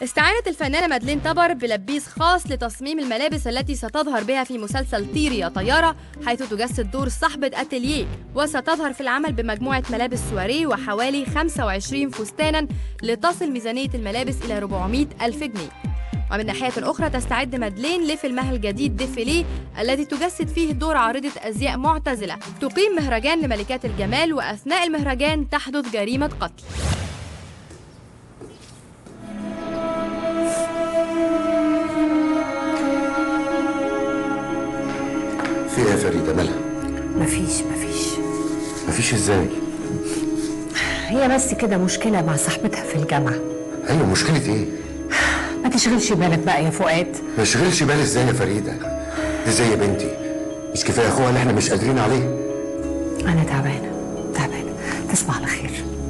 استعانت الفنانة مادلين طبر بلبيس خاص لتصميم الملابس التي ستظهر بها في مسلسل طيري يا طيارة حيث تجسد دور صاحبة أتيليه وستظهر في العمل بمجموعة ملابس سواريه وحوالي 25 فستانا لتصل ميزانية الملابس إلى 400 ألف جنيه ومن ناحية أخرى تستعد مادلين لفيلمها الجديد ديفيلي الذي تجسد فيه دور عارضة أزياء معتزلة تقيم مهرجان لملكات الجمال وأثناء المهرجان تحدث جريمة قتل في ايه يا فريده مالها مفيش مفيش مفيش ازاي هي بس كده مشكلة مع صاحبتها في الجامعة ايوه مشكله ايه ما تشغلش بالك بقى يا فؤاد ما يشغلش بالي ازاي يا فريده دي زي بنتي مش كفايه اخوها اللي احنا مش قادرين عليه أنا تعبانة تعبانة تصبح على خير